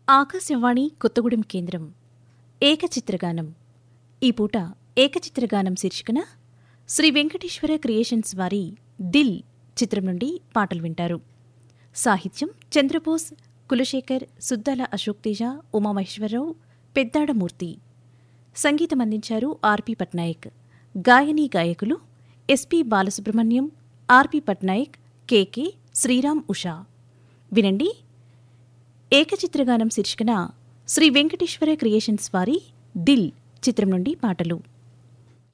ఆకాశవాణి కొత్తగూడెం కేంద్రం ఏకచిత్రగానం ఈ పూట ఏకచిత్రగానం శీర్షికన శ్రీ వెంకటేశ్వర క్రియేషన్స్ వారి దిల్ చిత్రం నుండి పాటలు వింటారు సాహిత్యం చంద్రబోస్ కులశేఖర్ సుద్దాల అశోక్ తేజ ఉమామహేశ్వరరావు పెద్దాడమూర్తి సంగీతం అందించారు ఆర్పి పట్నాయక్ గాయని గాయకులు S P Balasubrahmanyam R P Patnaik K K Sriram Usha వినండి ఏకచిత్రగానం శీర్షికన శ్రీ వెంకటేశ్వర క్రియేషన్స్ వారి దిల్ చిత్రం నుండి పాటలు